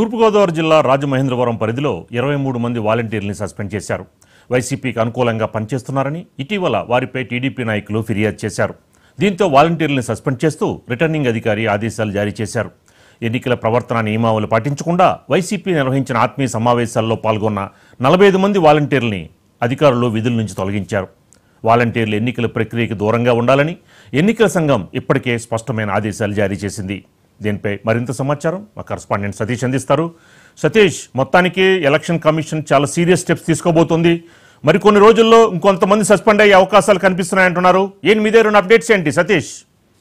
తూర్పుగోదావరి జిల్లా రాజమహేంద్రవరం పరిధిలో ఇరవై మూడు మంది వాలంటీర్లని సస్పెండ్ చేశారు వైసీపీకి అనుకూలంగా పనిచేస్తున్నారని ఇటీవల వారిపై టీడీపీ నాయకులు ఫిర్యాదు చేశారు దీంతో వాలంటీర్లను సస్పెండ్ చేస్తూ రిటర్నింగ్ అధికారి ఆదేశాలు జారీ చేశారు ఎన్నికల ప్రవర్తన నియమావళి పాటించకుండా వైసీపీ నిర్వహించిన ఆత్మీయ సమావేశాల్లో పాల్గొన్న నలభై ఐదు మంది వాలంటీర్లని అధికారులు విధుల నుంచి తొలగించారు వాలంటీర్లు ఎన్నికల ప్రక్రియకు దూరంగా ఉండాలని ఎన్నికల సంఘం ఇప్పటికే స్పష్టమైన ఆదేశాలు జారీ చేసింది దీనిపై మరింత సమాచారం మా కరస్పాండెంట్ సతీష్ అందిస్తారు సతీష్ మొత్తానికి ఎలక్షన్ కమిషన్ చాలా సీరియస్ స్టెప్స్ తీసుకోబోతోంది మరికొన్ని రోజుల్లో ఇంకొంతమంది సస్పెండ్ అయ్యే అవకాశాలు కనిపిస్తున్నాయంటున్నారు ఏంటి మీ దగ్గర ఉన్న అప్డేట్స్ ఏంటి సతీష్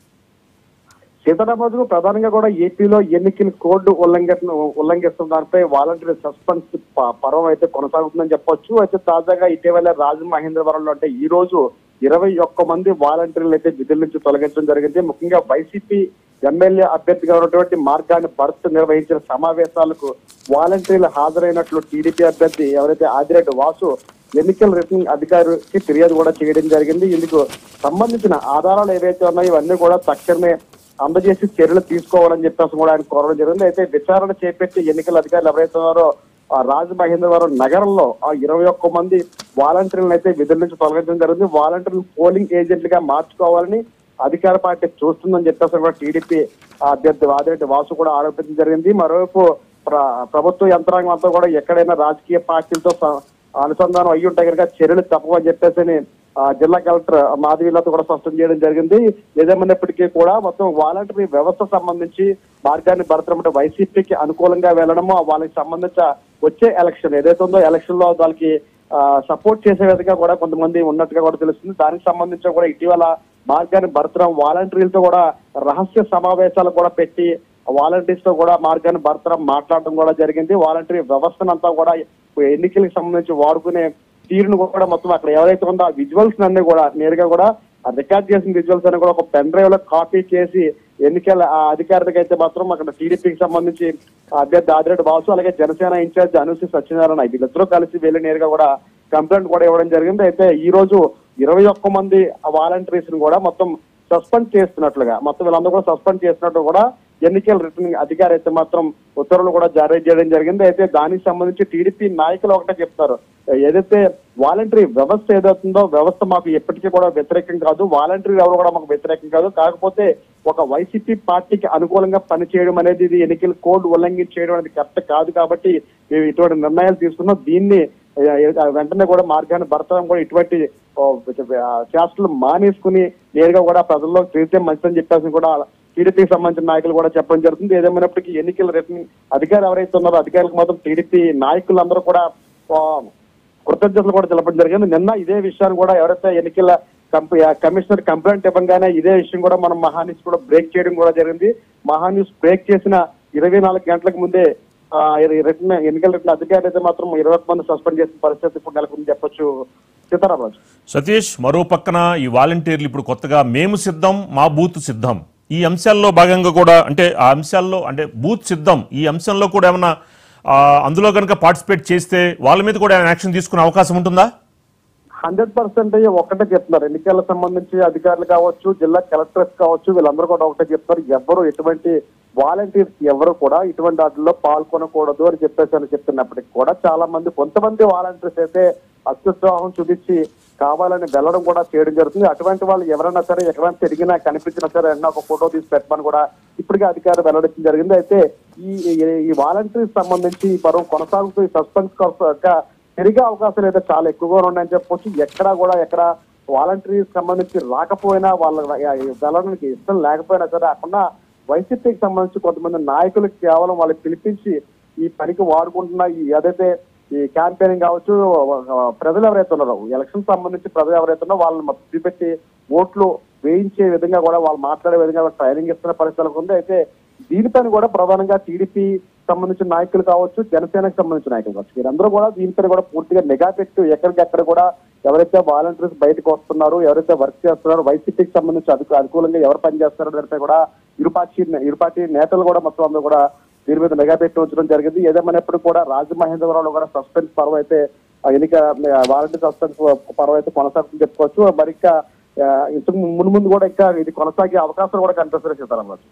సీతారామరాజు ప్రధానంగా కూడా ఏపీలో ఎన్నికల కోడ్ ఉల్లంఘన ఉల్లంఘిస్తున్న దానిపై వాలంటీర్ సస్పెన్స్ ప- పర్వం అయితే కొనసాగుతుందని చెప్పొచ్చు అయితే తాజాగా ఇటీవల రాజమహేంద్రవరంలో అంటే ఈ రోజు ఇరవై ఒక్క మంది వాలంటీర్లు అయితే విధుల నుంచి తొలగించడం జరిగింది ముఖ్యంగా వైసీపీ ఎమ్మెల్యే అభ్యర్థిగా ఉన్నటువంటి మార్గాన్ని భరత్ నిర్వహించిన సమావేశాలకు వాలంటీర్లు హాజరైనట్లు టీడీపీ అభ్యర్థి ఎవరైతే ఆదిరెడ్డి వాసు ఎన్నికల రిటర్నింగ్ అధికారికి ఫిర్యాదు కూడా చేయడం జరిగింది ఇందుకు సంబంధించిన ఆధారాలు ఏవైతే ఉన్నాయో ఇవన్నీ కూడా తక్షణమే అందజేసి చర్యలు తీసుకోవాలని చెప్పేసి కూడా ఆయన కోరడం జరిగింది అయితే విచారణ చేపట్టి ఎన్నికల అధికారులు ఎవరైతే ఉన్నారో ఆ రాజమహేంద్రవరం నగరంలో ఆ ఇరవై ఒక్క మంది వాలంటీర్లను అయితే విధుల నుంచి తొలగించడం జరిగింది వాలంటీర్లు పోలింగ్ ఏజెంట్లుగా మార్చుకోవాలని అధికార పార్టీ చూస్తుందని చెప్పేసి కూడా టీడీపీ అభ్యర్థి వాదిరెడ్డి వాసు కూడా ఆరోపించడం జరిగింది మరోవైపు ప్ర- ప్రభుత్వ యంత్రాంగం అంతా కూడా ఎక్కడైనా రాజకీయ పార్టీలతో స- అనుసంధానం అయ్యి ఉంటే కనుక చర్యలు తప్పవని చెప్పేసి ఆ, జిల్లా కలెక్టర్ మాధవీలతో కూడా స్పష్టం చేయడం జరిగింది ఏదేమైనప్పటికీ కూడా మొత్తం వాలంటరీ వ్యవస్థ సంబంధించి మార్గాన్ని భరతమంటే వైసీపీకి అనుకూలంగా వెళ్ళడము వాళ్ళకి సంబంధించిన వచ్చే ఎలక్షన్ ఏదైతే ఉందో ఎలక్షన్ లో వాళ్ళకి సపోర్ట్ చేసే విధంగా కూడా కొంతమంది ఉన్నట్టుగా కూడా తెలుస్తుంది దానికి సంబంధించి కూడా ఇటీవల మార్గాన్ని భరతరం వాలంటీర్లతో కూడా రహస్య సమావేశాలు కూడా పెట్టి వాలంటీర్స్ తో కూడా మార్గాన్ని భరతరం మాట్లాడడం కూడా జరిగింది వాలంటీర్ వ్యవస్థనంతా కూడా ఎన్నికలకు సంబంధించి వాడుకునే తీరును కూడా మొత్తం అక్కడ ఎవరైతే ఉందో ఆ విజువల్స్ అన్ని కూడా నేరుగా కూడా రికార్డ్ చేసిన విజువల్స్ అన్ని కూడా ఒక పెన్ డ్రైవ్ లో కాపీ చేసి ఎన్నికల ఆ అధికారులకు అయితే మాత్రం అక్కడ టీడీపీకి సంబంధించి ఆ అభ్యర్థి ఆదిరెడ్డి బాసు అలాగే జనసేన ఇన్ఛార్జ్ అనుశ్రీ సత్యనారాయణ వీళ్ళిద్దరూ కలిసి వెళ్ళి నేరుగా కూడా కంప్లైంట్ కూడా ఇవ్వడం జరిగింది అయితే ఈ రోజు ఇరవై ఒక్క మంది వాలంటీర్స్ ని కూడా మొత్తం సస్పెండ్ చేస్తున్నట్లుగా మొత్తం వీళ్ళందరూ కూడా సస్పెండ్ చేసినట్టు కూడా ఎన్నికల రిటర్నింగ్ అధికారి అయితే మాత్రం ఉత్తర్వులు కూడా జారీ చేయడం జరిగింది అయితే దానికి సంబంధించి టీడీపీ నాయకులు ఒకటే చెప్తారు ఏదైతే వాలంటరీ వ్యవస్థ ఏదవుతుందో వ్యవస్థ మాకు ఎప్పటికీ కూడా వ్యతిరేకం కాదు వాలంటరీ ఎవరు కూడా మాకు వ్యతిరేకం కాదు కాకపోతే ఒక వైసీపీ పార్టీకి అనుకూలంగా పనిచేయడం అనేది ఇది ఎన్నికల కోడ్ ఉల్లంఘించేయడం అనేది కరెక్ట్ కాదు కాబట్టి మేము ఇటువంటి నిర్ణయాలు తీసుకున్నాం దీన్ని ఆ, ఆ, వెంటనే కూడా మార్గాన్ని భర్తడం కూడా ఇటువంటి ఆ, ఆ, చేష్టలు మానేసుకుని నేరుగా కూడా ప్రజల్లో తిరిగితే మంచిదని చెప్పేసి కూడా టీడీపీకి సంబంధించిన నాయకులు కూడా చెప్పడం జరుగుతుంది ఏదేమైనప్పటికీ ఎన్నికల రిటర్నింగ్ అధికారి ఎవరైతే ఉన్నారో అధికారులకు మాత్రం టీడీపీ నాయకులందరూ కూడా ఆ, కృతజ్ఞతలు కూడా తెలపడం జరిగింది నిన్న ఇదే విషయాన్ని కూడా ఎవరైతే ఎన్నికల కంప- కమిషనర్ కంప్లైంట్ ఇవ్వగానే ఇదే విషయం కూడా మనం మహాన్యూస్ కూడా బ్రేక్ చేయడం కూడా జరిగింది మహాన్యూస్ బ్రేక్ చేసిన ఇరవై నాలుగు గంటలకు ముందే ఆ, ఈ రిటర్న్ ఎన్నికల రిటర్న్ అధికారి అయితే మాత్రం ఇరవై ఒక్క మంది సస్పెండ్ చేసిన పరిస్థితి ఇప్పుడు నెలకొంది చెప్పొచ్చు సీతారామరాజు సతీష్ మరో పక్కన ఈ వాలంటీర్లు ఇప్పుడు కొత్తగా మేము సిద్ధం మా బూత్ సిద్ధం ఈ అంశాల్లో భాగంగా కూడా అంటే ఆ అంశాల్లో అంటే బూత్ సిద్ధం ఈ అంశంలో కూడా ఏమన్నా ఆ, అందులో కనుక పార్టిసిపేట్ చేస్తే వాళ్ళ మీద కూడా ఏమైనా యాక్షన్ తీసుకునే అవకాశం ఉంటుందా హండ్రెడ్ పర్సెంట్ ఒక్కటే చెప్తున్నారు ఎన్నికలకు సంబంధించి అధికారులు కావచ్చు జిల్లా కలెక్టర్స్ కావచ్చు వీళ్ళందరూ కూడా ఒకటే చెప్తారు ఎవరు ఎటువంటి వాలంటీర్స్ ఎవరు కూడా ఇటువంటి వాటిల్లో పాల్గొనకూడదు అని చెప్పేసి అని చెప్తున్నప్పటికీ కూడా చాలా మంది కొంతమంది వాలంటీర్స్ అయితే అత్యుత్సాహం చూపించి కావాలని వెళ్ళడం కూడా చేయడం జరుగుతుంది అటువంటి వాళ్ళు ఎవరైనా సరే ఎక్కడైనా తిరిగినా కనిపించినా సరే అన్న ఒక ఫోటో తీసి పెట్టమని కూడా ఇప్పటికే అధికారులు వెల్లడించడం జరిగింది అయితే ఈ ఈ- ఈ వాలంటీర్స్ సంబంధించి ఈ పర్వం కొనసాగుతూ ఈ సస్పెన్స్ యొక్క పెరిగే అవకాశాలు అయితే చాలా ఎక్కువగా ఉన్నాయని చెప్పొచ్చు ఎక్కడా కూడా ఎక్కడ వాలంటీర్స్ సంబంధించి రాకపోయినా వాళ్ళ వెళ్ళడానికి ఇష్టం లేకపోయినా సరే అక్కడ వైసీపీకి సంబంధించి కొంతమంది నాయకులు కేవలం వాళ్ళకి పిలిపించి ఈ పనికి వాడుకుంటున్న ఈ ఏదైతే ఈ క్యాంపెయినింగ్ కావచ్చు ప్రజలు ఎవరైతే ఉన్నారో ఎలక్షన్ సంబంధించి ప్రజలు ఎవరైతే ఉన్నారో వాళ్ళని మొత్తం చూపెట్టి ఓట్లు వేయించే విధంగా కూడా వాళ్ళు మాట్లాడే విధంగా ట్రైనింగ్ ఇస్తున్న పరిస్థితులకు ఉంది అయితే దీనిపైన కూడా ప్రధానంగా టీడీపీ సంబంధించిన నాయకులు కావచ్చు జనసేనకు సంబంధించిన నాయకులు కావచ్చు వీరందరూ కూడా దీనిపైన కూడా పూర్తిగా నిఘా పెట్టు ఎక్కడికెక్కడ కూడా ఎవరైతే వాలంటీర్స్ బయటకు వస్తున్నారు ఎవరైతే వర్క్ చేస్తున్నారో వైసీపీకి సంబంధించి అధిక అనుకూలంగా ఎవరు పనిచేస్తున్నారో దానిపై కూడా ఇరుపార్టీ ఇరుపార్టీ నేతలు కూడా మొత్తం అందరూ కూడా దీని మీద నిఘా పెట్టి ఉంచడం జరిగింది ఏదేమైనప్పుడు కూడా రాజమహేంద్రవరంలో కూడా సస్పెన్స్ పర్వ అయితే ఆ ఎన్నిక వాలంటీర్ సస్పెన్స్ పర్వ అయితే కొనసాగుతుందని చెప్పుకోవచ్చు మరి ఇంకా ఆ, ఇంతకు ముందు ముందు కూడా ఇంకా ఇది కొనసాగే అవకాశాలు కూడా కనిపిస్తున్నాయి సీతారామరాజు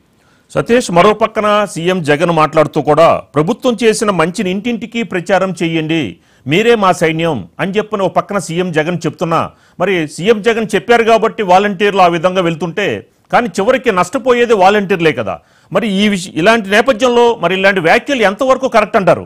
సతీష్ మరో పక్కన సీఎం జగన్ మాట్లాడుతూ కూడా ప్రభుత్వం చేసిన మంచిని ఇంటింటికి ప్రచారం చేయండి మీరే మా సైన్యం అని చెప్పిన ఓ పక్కన సీఎం జగన్ చెప్తున్నా మరి సీఎం జగన్ చెప్పారు కాబట్టి వాలంటీర్లు ఆ విధంగా వెళ్తుంటే కానీ చివరికి నష్టపోయేది వాలంటీర్లే కదా మరి ఈ విషయం ఇలాంటి నేపథ్యంలో మరి ఇలాంటి వ్యాఖ్యలు ఎంతవరకు కరెక్ట్ అంటారు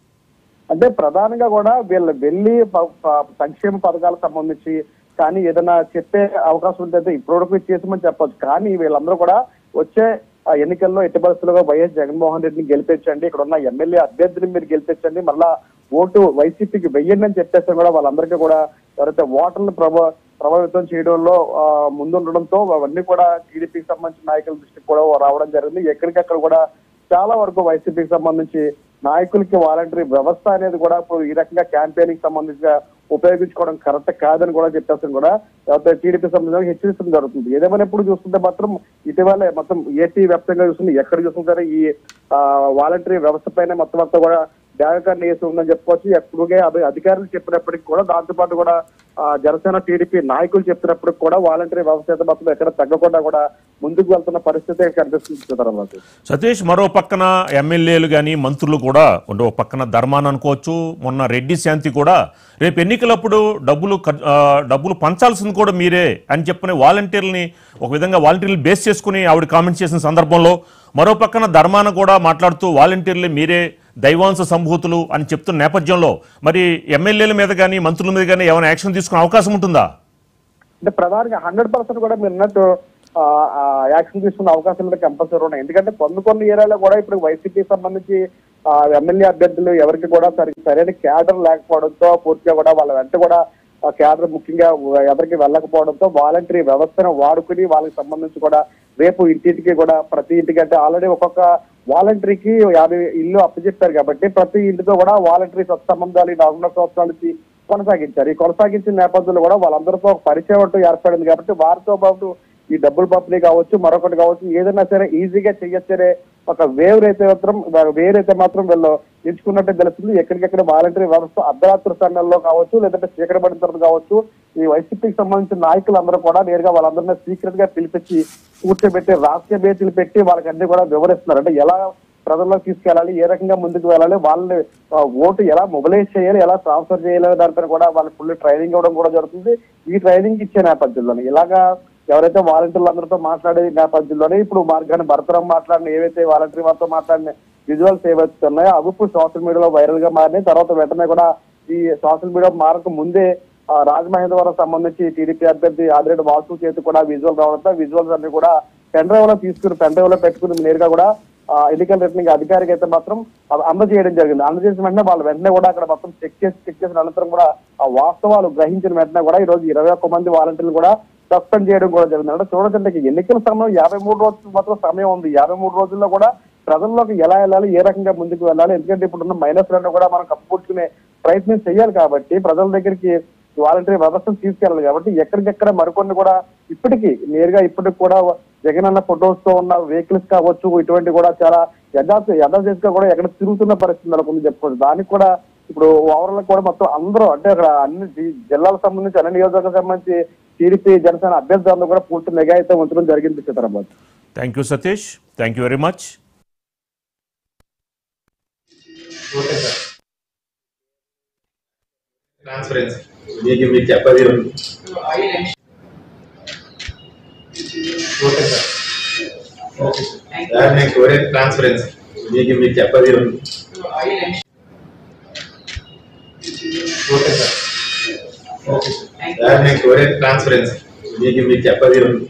అంటే ప్రధానంగా కూడా వీళ్ళు వెళ్ళి ప- ప- సంక్షేమ పథకాలకు సంబంధించి కానీ ఏదైనా చెప్పే అవకాశం ఉంటే ఇప్పటివరకు చేసామని చెప్పొచ్చు కానీ వీళ్ళందరూ కూడా వచ్చే ఆ ఎన్నికల్లో ఎట్టి పరిస్థితుల్లో వైఎస్ జగన్మోహన్ రెడ్డిని గెలిపించండి ఇక్కడ ఉన్న ఎమ్మెల్యే అభ్యర్థిని మీరు గెలిపించండి మళ్ళా ఓటు వైసీపీకి వెయ్యండి అని చెప్పేస్తే కూడా వాళ్ళందరికీ కూడా ఎవరైతే ఓటర్లు ప్రభా ప్రభావితం చేయడంలో ఆ, ముందుండడంతో అవన్నీ కూడా టీడీపీకి సంబంధించిన నాయకుల దృష్టికి కూడా రావడం జరిగింది ఎక్కడికక్కడ కూడా చాలా వరకు వైసీపీకి సంబంధించి నాయకులకి వాలంటరీ వ్యవస్థ అనేది కూడా ఇప్పుడు ఈ రకంగా క్యాంపెయినింగ్ సంబంధించిన ఉపయోగించుకోవడం కరెక్ట్ కాదని కూడా చెప్పేసి కూడా లేకపోతే టీడీపీ సంబంధించిన హెచ్చరించడం జరుగుతుంది ఏదేమైనా ఎప్పుడు చూస్తుంటే మాత్రం ఇటీవలే మొత్తం ఏపీ వ్యాప్తంగా చూస్తుంది ఎక్కడ చూస్తున్నా సరే ఈ వాలంటరీ వ్యవస్థ పైన మొత్తం అంతా కూడా బ్యాగకాన్ని వేసి ఉందని చెప్పుకోవచ్చు ఎప్పుడుగా అది అధికారులు చెప్పినప్పటికీ కూడా దాంతో పాటు కూడా ఆ, జనసేన టీడీపీ నాయకులు చెప్పినప్పటికి కూడా వాలంటరీ వ్యవస్థ అయితే మొత్తం ఎక్కడ తగ్గకుండా కూడా ముందుకు వెళ్తున్న పరిస్థితి కనిపిస్తుంది తర్వాత సతీష్ మరో పక్కన ఎమ్మెల్యేలు కానీ మంత్రులు కూడా ఉండే ఓ పక్కన ధర్మాన్ అనుకోవచ్చు మొన్న రెడ్డి శాంతి కూడా రేపు ఎన్నికలప్పుడు డబ్బులు ఖర్- ఆ, డబ్బులు పంచాల్సింది కూడా మీరే అని చెప్పిన వాలంటీర్లని ఒక విధంగా వాలంటీర్లు బేస్ చేసుకుని ఆవిడ కామెంట్ చేసిన సందర్భంలో మరో పక్కన ధర్మాన కూడా మాట్లాడుతూ వాలంటీర్లు మీరే దైవాంశ సంభూతులు అని చెప్తున్న నేపథ్యంలో మరి ఎమ్మెల్యేల మీద కానీ మంత్రుల మీద కానీ ఏమైనా యాక్షన్ తీసుకునే అవకాశం ఉంటుందా అంటే ప్రధానంగా హండ్రెడ్ పర్సెంట్ కూడా మీరు అన్నట్టు ఆ, ఆ, యాక్షన్ తీసుకునే అవకాశాలు కూడా కంపల్సరీ ఉన్నాయి ఎందుకంటే కొన్ని కొన్ని ఏరియాలో కూడా ఇప్పుడు వైసీపీ సంబంధించి ఆ, ఎమ్మెల్యే అభ్యర్థులు ఎవరికి కూడా సరి సరైన క్యాడర్ లేకపోవడంతో పూర్తిగా కూడా వాళ్ళ వెంట కూడా ఆ క్యాడర్ ముఖ్యంగా ఎవరికి వెళ్ళకపోవడంతో వాలంటరీ వ్యవస్థను వాడుకుని వాళ్ళకి సంబంధించి కూడా రేపు ఇంటింటికి కూడా ప్రతి ఇంటికి అంటే ఆల్రెడీ ఒక్కొక్క వాలంటరీకి యాభై ఇల్లు అప్పచెప్పారు కాబట్టి ప్రతి ఇంటితో కూడా వాలంటరీ సత్సంబంధాలు ఈ నాలుగున్నర సంవత్సరాల నుంచి కొనసాగించారు ఈ కొనసాగించిన నేపథ్యంలో కూడా వాళ్ళందరితో ఒక పరిచయం అంటూ ఏర్పడింది కాబట్టి వారితో పాటు ఈ డబ్బులు పంపిణీ కావచ్చు మరొకటి కావచ్చు ఏదైనా సరే ఈజీగా చెయ్యొచ్చనే ఒక వేవ్ అయితే మాత్రం వేరైతే మాత్రం వీళ్ళు ఎంచుకున్నట్టే తెలుస్తుంది ఎక్కడికెక్కడ వాలంటరీ వ్యవస్థ అర్ధరాత్రి సమయంలో కావచ్చు లేదంటే చీకటి పడిన తర్వాత కావచ్చు ఈ వైసీపీకి సంబంధించిన నాయకులందరూ కూడా నేరుగా వాళ్ళందరినీ సీక్రెట్ గా పిలిపించి కూర్చోబెట్టి రాజకీయ భేటీలు పెట్టి వాళ్ళకి అన్ని కూడా వివరిస్తున్నారు అంటే ఎలా ప్రజల్లోకి తీసుకెళ్ళాలి ఏ రకంగా ముందుకు వెళ్ళాలి వాళ్ళని ఆ, ఓటు ఎలా మొబిలైజ్ చేయాలి ఎలా ట్రాన్స్ఫర్ చేయాలి దానిపైన కూడా వాళ్ళకి ఫుల్ ట్రైనింగ్ ఇవ్వడం కూడా జరుగుతుంది ఈ ట్రైనింగ్ ఇచ్చే నేపథ్యంలోనే ఇలాగా ఎవరైతే వాలంటీర్లు అందరితో మాట్లాడే నేపథ్యంలోనే ఇప్పుడు మార్గాన్ని భరతరం మాట్లాడిన ఏవైతే వాలంటీర్ వారితో మాట్లాడిన విజువల్స్ ఏవైతే ఉన్నాయో అవి ఇప్పుడు సోషల్ మీడియాలో వైరల్ గా మారినాయి తర్వాత వెంటనే కూడా ఈ సోషల్ మీడియా మారక ముందే ఆ, రాజమహేంద్రవరం సంబంధించి టీడీపీ అభ్యర్థి ఆదిరెడ్డి వాసు చేతి కూడా విజువల్ రావడంతో విజువల్స్ అన్ని కూడా పెన్ డ్రైవ్ లో తీసుకుని పెన్ డ్రైవ్ లో పెట్టుకుని నేరుగా కూడా ఆ, ఎన్నికల రిటర్నింగ్ అధికారికి అయితే మాత్రం అవి అందజేయడం జరిగింది అందజేసిన వెంటనే వాళ్ళు వెంటనే కూడా అక్కడ మొత్తం చెక్ చేసి చెక్ చేసిన అనంతరం కూడా ఆ వాస్తవాలు గ్రహించిన వెంటనే కూడా ఈ రోజు ఇరవై ఒక్క మంది వాలంటీర్లు కూడా సస్పెండ్ చేయడం కూడా జరిగింది అంటే చూడకంటే ఎన్నికల సమయం యాభై మూడు రోజులు మాత్రం సమయం ఉంది యాభై మూడు రోజుల్లో కూడా ప్రజల్లోకి ఎలా వెళ్ళాలి ఏ రకంగా ముందుకు వెళ్ళాలి ఎందుకంటే ఇప్పుడున్న మైనస్ రెండు కూడా మనం కప్పుకొచ్చుకునే ప్రయత్నం చేయాలి కాబట్టి ప్రజల దగ్గరికి వాలంటరీ వ్యవస్థను తీసుకెళ్ళాలి కాబట్టి ఎక్కడికెక్కడ మరికొన్ని కూడా ఇప్పటికీ నేరుగా ఇప్పటికి కూడా జగన్ అన్న ఫొటోస్ తో ఉన్న వెహికల్స్ కావచ్చు ఇటువంటి కూడా చాలా యథార్థ యథార్థంగా కూడా ఎక్కడ తిరుగుతున్న పరిస్థితి నెలకొంది చెప్పుకోవచ్చు దానికి కూడా ఇప్పుడు ఓవరాల్ కూడా మొత్తం అందరూ అంటే అక్కడ అన్ని జి- జిల్లాలకు సంబంధించి అన్ని నియోజకవర్గాలకు సంబంధించి టీడీపీ జనసేన అభ్యర్థులందరూ కూడా పూర్తి నిఘా అయితే ఉంచడం జరిగింది సీతారాబాద్ thank you Satish thank you very much transparency మీకు మీకు చెప్పది ఉంది okay sir okay sir sir నేను కోరేది ట్రాన్స్పరెన్సీ మీకు మీకు చెప్పది ఉంది okay sir okay sir sir నేను కోరేది ట్రాన్స్పరెన్సీ మీకు మీకు చెప్పది ఉంది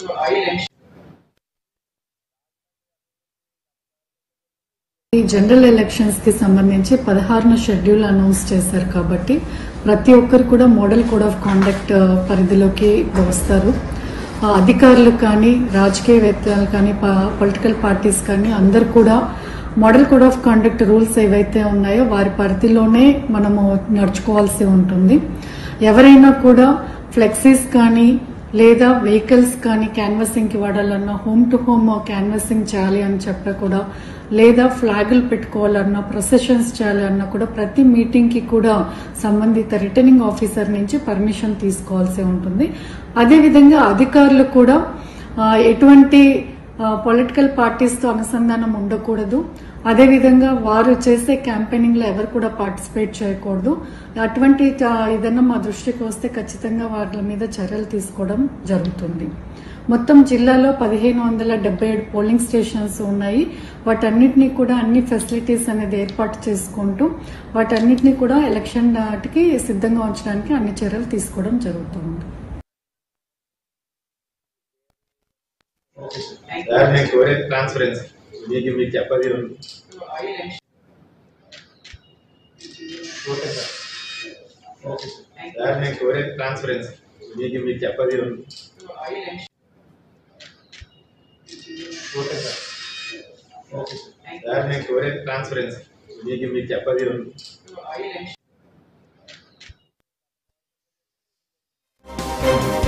ఈ జనరల్ ఎలక్షన్స్ కి సంబంధించి పదహారున షెడ్యూల్ అనౌన్స్ చేశారు కాబట్టి ప్రతి ఒక్కరు కూడా మోడల్ కోడ్ ఆఫ్ కాండక్ట్ పరిధిలోకి వస్తారు ఆ, అధికారులు కానీ రాజకీయవేత్తలు కానీ పొలిటికల్ పార్టీస్ కానీ అందరు కూడా model code of conduct rules ఏవైతే ఉన్నాయో వారి పరిధిలోనే మనము నడుచుకోవాల్సి ఉంటుంది ఎవరైనా కూడా ఫ్లెక్సీస్ కానీ లేదా వెహికల్స్ కానీ క్యాన్వసింగ్ కి వాడాలన్నా హోమ్ టు హోమ్ క్యాన్వసింగ్ చేయాలి అని చెప్పి కూడా లేదా ఫ్లాగులు పెట్టుకోవాలన్నా ప్రొసెషన్స్ చేయాలన్నా కూడా ప్రతి మీటింగ్ కి కూడా సంబంధిత రిటర్నింగ్ ఆఫీసర్ నుంచి పర్మిషన్ తీసుకోవాల్సి ఉంటుంది అదేవిధంగా అధికారులు కూడా ఆ, ఎటువంటి పొలిటికల్ పార్టీస్తో అనుసంధానం ఉండకూడదు అదేవిధంగా వారు చేసే క్యాంపెయినింగ్ లో ఎవరు కూడా పార్టిసిపేట్ చేయకూడదు అటువంటి ఆ, ఏదైనా మా దృష్టికి వస్తే ఖచ్చితంగా వాళ్ళ మీద చర్యలు తీసుకోవడం జరుగుతుంది మొత్తం జిల్లాలో పదిహేను వందల డెబ్బై ఏడు పోలింగ్ స్టేషన్స్ ఉన్నాయి వాటన్నిటినీ కూడా అన్ని ఫెసిలిటీస్ అనేది ఏర్పాటు చేసుకుంటూ వాటన్నిటినీ కూడా ఎలక్షన్ నాటికి సిద్ధంగా ఉంచడానికి అన్ని చర్యలు తీసుకోవడం జరుగుతుంది సార్ నేను కోరే ట్రాన్స్పరెన్సీ మీకు మీకు చెప్పది ఉంది okay sir okay sir sir నేను కోరే ట్రాన్స్పరెన్సీ మీకు మీకు చెప్పది ఉంది okay sir okay sir sir నేను కోరే ట్రాన్స్పరెన్సీ మీకు మీకు చెప్పది ఉంది